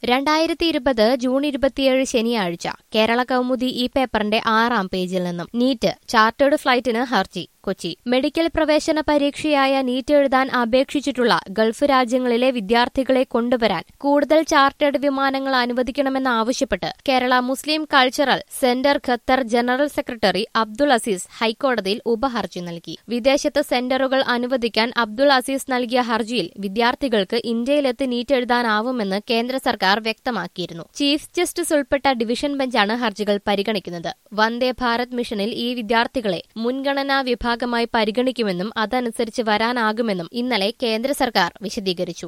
രണ്ടായിരത്തി ഇരുപത് ജൂൺ ഇരുപത്തിയേഴ് ശനിയാഴ്ച കേരള കൗമുദി ഈ പേപ്പറിന്റെ ആറാം പേജിൽ നിന്നും നീറ്റ് ചാർട്ടേഡ് ഫ്ലൈറ്റിന് ഹർജി കൊച്ചി മെഡിക്കൽ പ്രവേശന പരീക്ഷയായ നീറ്റ് എഴുതാൻ അപേക്ഷിച്ചിട്ടുള്ള ഗൾഫ് രാജ്യങ്ങളിലെ വിദ്യാർത്ഥികളെ കൊണ്ടുവരാൻ കൂടുതൽ ചാർട്ടേഡ് വിമാനങ്ങൾ അനുവദിക്കണമെന്നാവശ്യപ്പെട്ട് Kerala Muslim cultural centre Qatar general secretary Abdul Aziz ഹൈക്കോടതിയിൽ ഉപഹർജി നൽകി വിദേശത്ത് സെന്ററുകൾ അനുവദിക്കാൻ അബ്ദുൾ അസീസ് നൽകിയ ഹർജിയിൽ വിദ്യാർത്ഥികൾക്ക് ഇന്ത്യയിലെത്തി നീറ്റ് എഴുതാനാവുമെന്ന് കേന്ദ്ര സർക്കാർ വ്യക്തമാക്കിയിരുന്നു ചീഫ് ജസ്റ്റിസ് ഉൾപ്പെട്ട ഡിവിഷൻ ബെഞ്ചാണ് ഹർജികൾ പരിഗണിക്കുന്നത് വന്ദേ ഭാരത് മിഷനിൽ ഈ വിദ്യാർത്ഥികളെ മുൻഗണനാ വിഭാഗമായി പരിഗണിക്കുമെന്നും അതനുസരിച്ച് വരാനാകുമെന്നും ഇന്നലെ കേന്ദ്ര സർക്കാർ വിശദീകരിച്ചു